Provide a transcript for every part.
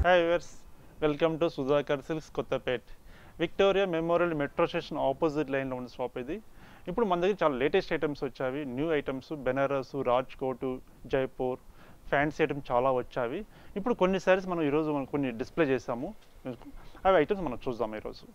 hi viewers welcome to Sudhakar Silks Kothapet Victoria Memorial metro station opposite లైన్లో ఉన్న shop ఇది ఇప్పుడు మన దగ్గర చాలా లేటెస్ట్ ఐటమ్స్ వచ్చావి new items Banaras Rajkot Jaipur fancy items చాలా వచ్చావి ఇప్పుడు కొన్ని సారీస్ మనం ఈరోజు మనం కొన్ని డిస్ప్లే చేసాము అవి ఐటమ్స్ మనం చూద్దాం ఈరోజు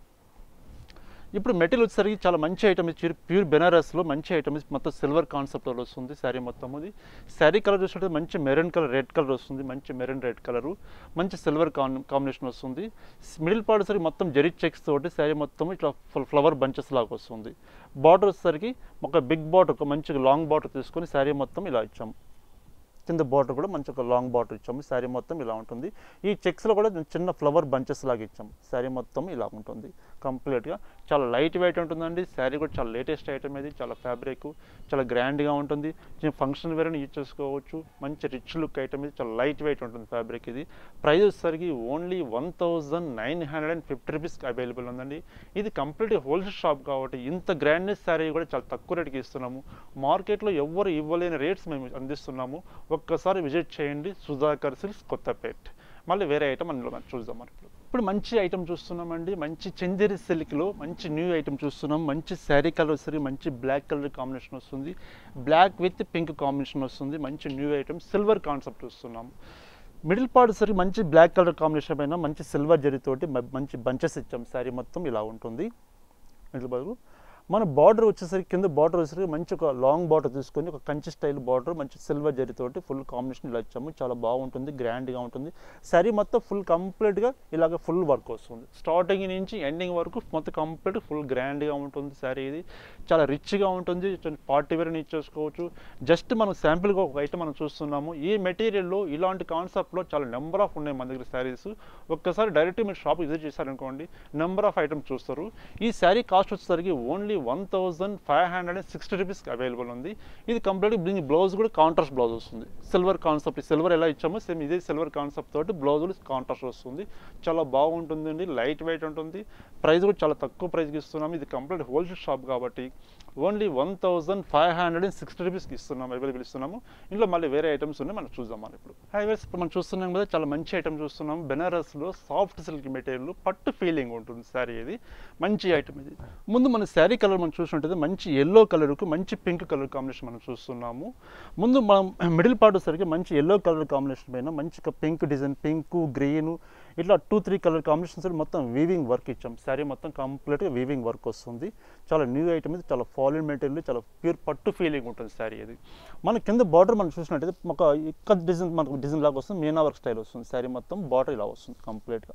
ఇప్పుడు మెటీరియల్ వచ్చేసరికి చాలా మంచి ఐటమ్ ఇచ్చి ప్యూర్ బెనారస్లో మంచి ఐటమ్ మొత్తం సిల్వర్ కాన్సెప్ట్లో వస్తుంది శారీ మొత్తం అది శారీ కలర్ చూసినట్టు మంచి మెరూన్ కలర్ రెడ్ కలర్ వస్తుంది మంచి మెరూన్ రెడ్ కలరు మంచి సిల్వర్ కాన్ కాంబినేషన్ వస్తుంది మిడిల్ పార్ట్ సరికి మొత్తం జెరీ చెక్స్ తోటి శారీ మొత్తం ఇట్లా ఫ్లవర్ బంచెస్ లాగా వస్తుంది బార్డర్ వచ్చేసరికి ఒక బిగ్ బార్డర్ ఒక మంచి లాంగ్ బార్డర్ తీసుకొని శారీ మొత్తం ఇలా ఇచ్చాము కింద బార్డర్ కూడా మంచి ఒక లాంగ్ బార్డర్ ఇచ్చాము శారీ మొత్తం ఇలా ఉంటుంది ఈ చెక్స్లో కూడా చిన్న ఫ్లవర్ బంచెస్ లాగా ఇచ్చాము శారీ మొత్తం ఇలా ఉంటుంది కంప్లీట్గా చాలా లైట్ వెయిట్ ఉంటుందండి శారీ కూడా చాలా లేటెస్ట్ ఐటమ్ ఇది చాలా ఫ్యాబ్రిక్ చాలా గ్రాండ్గా ఉంటుంది చిన్న ఫంక్షన్ వేర్ యూజ్ చేసుకోవచ్చు మంచి రిచ్ లుక్ ఐటమ్ ఇది చాలా లైట్ వెయిట్ ఉంటుంది ఫ్యాబ్రిక్ ఇది ప్రైస్ వచ్చేసరికి only one thousand nine hundred and fifty రూపీస్కి అవైలబుల్ ఉందండి ఇది కంప్లీట్గా హోల్సేల్ షాప్ కాబట్టి ఇంత గ్రాండ్నెస్ శారీ కూడా చాలా తక్కువ రేటుకి ఇస్తున్నాము మార్కెట్లో ఎవ్వరు ఇవ్వలేని రేట్స్ మేము అందిస్తున్నాము ఒక్కసారి విజిట్ చేయండి సుధాకర్ సిల్క్స్ కొత్తపేట్ మళ్ళీ వేరే ఐటమ్ అందులో మనం చూద్దాం మనం ఇప్పుడు ఇప్పుడు మంచి ఐటమ్ చూస్తున్నామండి మంచి చందేరి సిల్క్లో మంచి న్యూ ఐటమ్ చూస్తున్నాం మంచి శారీ కలర్ వస్తుంది మంచి బ్లాక్ కలర్ కాంబినేషన్ వస్తుంది బ్లాక్ విత్ పింక్ కాంబినేషన్ వస్తుంది మంచి న్యూ ఐటమ్ సిల్వర్ కాన్సెప్ట్ చూస్తున్నాం మిడిల్ పార్ట్ సరి మంచి బ్లాక్ కలర్ కాంబినేషన్ పైన మంచి సిల్వర్ జరీతోటి మ- మంచి బంచెస్ ఇచ్చాం శారీ మొత్తం ఇలా ఉంటుంది మిడిల్ బదులు మన బార్డర్ వచ్చేసరికి కింద బార్డర్ వచ్చేసరికి మంచి ఒక లాంగ్ బార్డర్ తీసుకొని ఒక కంచి స్టైల్ బార్డర్ మంచి సిల్వర్ జరీతోటి ఫుల్ కాంబినేషన్ ఇలా ఇచ్చాము చాలా బాగుంటుంది గ్రాండ్గా ఉంటుంది శారీ మొత్తం ఫుల్ కంప్లీట్గా ఇలాగ ఫుల్ వర్క్ వస్తుంది స్టార్టింగ్ నుంచి ఎండింగ్ వరకు మొత్తం కంప్లీట్ ఫుల్ గ్రాండ్గా ఉంటుంది శారీ ఇది చాలా రిచ్గా ఉంటుంది పార్టీ వేర్ ఇచ్చేసుకోవచ్చు జస్ట్ మనం శాంపిల్గా ఒక ఐటమ్ మనం చూస్తున్నాము ఈ మెటీరియల్లో ఇలాంటి కాన్సెప్ట్లో చాలా నెంబర్ ఆఫ్ ఉన్నాయి మన దగ్గర శారీస్ ఒక్కసారి డైరెక్ట్ మీరు షాప్ విజిట్ చేశారనుకోండి నెంబర్ ఆఫ్ ఐటమ్స్ చూస్తారు ఈ శారీ కాస్ట్ వచ్చేసరికి only one thousand five hundred and sixty రూపీస్కి అవైలబుల్ ఉంది ఇది కంప్లీట్గా దీనికి బ్లౌజ్ కూడా కాంట్రాస్ట్ బ్లౌజ్ వస్తుంది సిల్వర్ కాన్సెప్ట్ సిల్వర్ ఎలా ఇచ్చామో సేమ్ ఇదే సిల్వర్ కాన్సెప్ట్ తోటి బ్లౌజ్ కూడా కాంట్రాస్ట్ వస్తుంది చాలా బాగుంటుందండి లైట్ వెయిట్ ఉంటుంది ప్రైస్ కూడా చాలా తక్కువ ప్రైస్కి ఇస్తున్నాము ఇది కంప్లీట్ హోల్సేల్ షాప్ కాబట్టి only one thousand five hundred and sixty రూపీస్కి ఇస్తున్నాము అవైలబుల్ ఇస్తున్నాము ఇందులో మళ్ళీ వేరే ఐటమ్స్ ఉన్నాయి మనం చూద్దాం మనం ఇప్పుడు హైవేస్ ఇప్పుడు మనం చూస్తున్నాం కదా చాలా మంచి ఐటమ్ చూస్తున్నాం బెనారస్లో సాఫ్ట్ సిల్క్ మెటీరియల్ పట్టు ఫీలింగ్ ఉంటుంది శారీ ఇది మంచి ఐటమ్ ఇది ముందు మన శారీ కలర్ మనం చూసినట్టయితే మంచి ఎల్లో కలర్కు మంచి పింక్ కలర్ కాంబినేషన్ మనం చూస్తున్నాము ముందు మనం మిడిల్ పార్ట్ వచ్చేసరికి మంచి ఎల్లో కలర్ కాంబినేషన్ పైన మంచి పింక్ డిజైన్ పింక్ గ్రీన్ ఇట్లా టూ త్రీ కలర్ కాంబినేషన్స్ మొత్తం వీవింగ్ వర్క్ ఇచ్చాం శారీ మొత్తం కంప్లీట్గా వీవింగ్ వర్క్ వస్తుంది చాలా న్యూ ఐటమ్ ఇది చాలా ఫాలిన్ మెటీరియల్ చాలా ప్యూర్ పట్టు ఫీలింగ్ ఉంటుంది శారీ ఇది మన కింద బార్డర్ మనం చూసినట్టయితే ఒక ఇక్కడ డిజైన్ మనకు డిజైన్ లాగా వస్తుంది మీనా వర్క్ స్టైల్ వస్తుంది శారీ మొత్తం బార్డర్ ఇలా వస్తుంది కంప్లీట్గా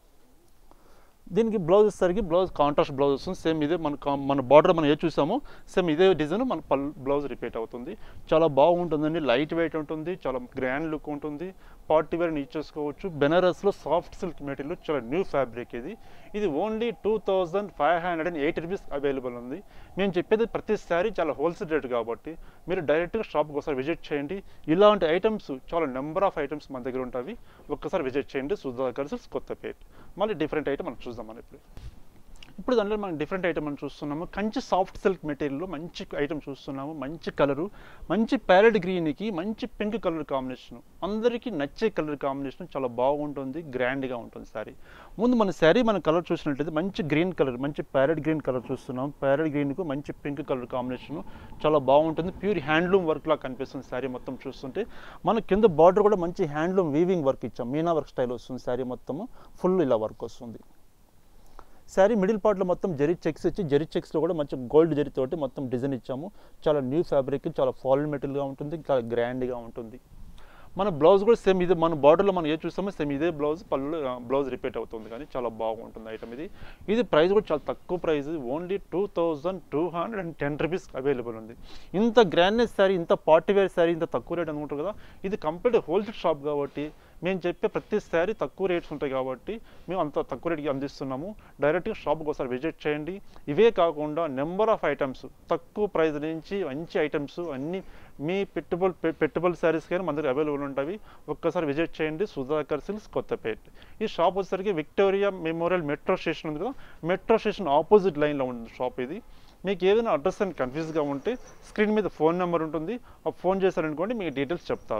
దీనికి బ్లౌజ్ వచ్చేసరికి బ్లౌజ్ కాంట్రాస్ట్ బ్లౌజ్ వస్తుంది సేమ్ ఇదే మన కా- మన బార్డర్ మనం ఏ చూసామో సేమ్ ఇదే డిజైన్ మన పల్ బ్లౌజ్ రిపీట్ అవుతుంది చాలా బాగుంటుందండి లైట్ వెయిట్ ఉంటుంది చాలా గ్రాండ్ లుక్ ఉంటుంది పార్టీ వేర్ ఇచ్చేసుకోవచ్చు బెనారస్లో సాఫ్ట్ సిల్క్ మెటీరియల్ చాలా న్యూ ఫ్యాబ్రిక్ ఇది ఇది only two thousand five hundred and eighty rupees available ఉంది మేము చెప్పేది ప్రతిసారి చాలా హోల్సేల్ రేట్ కాబట్టి మీరు డైరెక్ట్గా షాప్కి ఒకసారి విజిట్ చేయండి ఇలాంటి ఐటమ్స్ చాలా నెంబర్ ఆఫ్ ఐటమ్స్ మన దగ్గర ఉంటాయి ఒక్కసారి విజిట్ చేయండి సుధాకర్ సిల్క్స్ కొత్తపేట్ మళ్ళీ డిఫరెంట్ ఐటమ్ మనం చూద్దాం మనం ఇప్పుడు ఇప్పుడు దాంట్లో మనం డిఫరెంట్ ఐటమ్ మనం చూస్తున్నాము కంచి సాఫ్ట్ సిల్క్ మెటీరియల్లో మంచి ఐటమ్ చూస్తున్నాము మంచి కలరు మంచి ప్యారెట్ గ్రీన్కి మంచి పింక్ కలర్ కాంబినేషన్ అందరికీ నచ్చే కలర్ కాంబినేషన్ చాలా బాగుంటుంది గ్రాండ్గా ఉంటుంది శారీ ముందు మన శారీ మన కలర్ చూసినట్లయితే మంచి గ్రీన్ కలర్ మంచి ప్యారెట్ గ్రీన్ కలర్ చూస్తున్నాం ప్యారెట్ గ్రీన్కు మంచి పింక్ కలర్ కాంబినేషన్ చాలా బాగుంటుంది ప్యూర్ హ్యాండ్లూమ్ వర్క్ లా కనిపిస్తుంది శారీ మొత్తం చూస్తుంటే మన కింద బార్డర్ కూడా మంచి హ్యాండ్లూమ్ వీవింగ్ వర్క్ ఇచ్చాం మీనా వర్క్ స్టైల్ వస్తుంది శారీ మొత్తము ఫుల్ ఇలా వర్క్ వస్తుంది శారీ మిడిల్ పార్ట్లో మొత్తం జరీ చెక్స్ ఇచ్చి జరీ చెక్స్లో కూడా మంచి గోల్డ్ జరీతోటి మొత్తం డిజైన్ ఇచ్చాము చాలా న్యూ ఫ్యాబ్రిక్ చాలా ఫాలిన్ మెటీరియల్గా ఉంటుంది చాలా గ్రాండ్గా ఉంటుంది మన బ్లౌజ్ కూడా సేమ్ ఇదే మన బార్డర్లో మనం ఏ చూస్తామో సేమ్ ఇదే బ్లౌజ్ పళ్ళు బ్లౌజ్ రిపీట్ అవుతుంది కానీ చాలా బాగుంటుంది ఐటమ్ ఇది ఇది ప్రైస్ కూడా చాలా తక్కువ price only two thousand two hundred and ten rupees available ఉంది ఇంత గ్రాండ్నెస్ శారీ ఇంత పార్టీ వేర్ శారీ ఇంత తక్కువ రేట్ అనుకుంటారు కదా ఇది కంప్లీట్ హోల్సేల్ షాప్ కాబట్టి మేము చెప్పే ప్రతి శారీ తక్కువ రేట్స్ ఉంటాయి కాబట్టి మేము అంత తక్కువ రేట్కి అందిస్తున్నాము డైరెక్ట్గా షాప్కి ఒకసారి విజిట్ చేయండి ఇవే కాకుండా నెంబర్ ఆఫ్ ఐటమ్స్ తక్కువ ప్రైస్ నుంచి మంచి ఐటమ్స్ అన్నీ మీ పెట్టుబడి పె- పెట్టుబడి శారీస్ కానీ మన దగ్గర అవైలబుల్ ఉంటాయి ఒక్కసారి విజిట్ చేయండి సుధాకర్ సిల్క్స్ కొత్తపేట్ ఈ షాప్ వచ్చేసరికి విక్టోరియా మెమోరియల్ మెట్రో స్టేషన్ ఉంది కదా మెట్రో స్టేషన్ ఆపోజిట్ లైన్లో ఉంది షాప్ ఇది మీకు ఏదైనా అడ్రస్ అని కన్ఫ్యూజ్గా ఉంటే స్క్రీన్ మీద ఫోన్ నెంబర్ ఉంటుంది ఆ ఫోన్ చేశారనుకోండి మీకు డీటెయిల్స్ చెప్తారు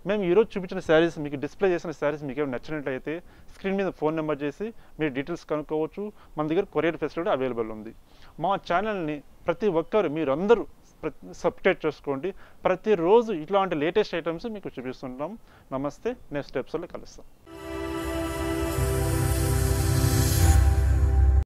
మేము ఈరోజు చూపించిన శారీస్ మీకు డిస్ప్లే చేసిన శారీస్ మీకు ఏమైనా నచ్చినట్లయితే స్క్రీన్ మీద ఫోన్ నెంబర్ చేసి మీరు డీటెయిల్స్ కనుక్కోవచ్చు మన దగ్గర కొరియర్ ఫెసిలిటీ అవైలబుల్ ఉంది మా ఛానల్ని ప్రతి ఒక్కరు మీరందరూ సబ్స్క్రైబ్ చేసుకోండి ప్రతిరోజు ఇట్లాంటి లేటెస్ట్ ఐటమ్స్ మీకు చూపిస్తుంటాం నమస్తే నెక్స్ట్ ఎపిసోడ్లో కలుస్తాం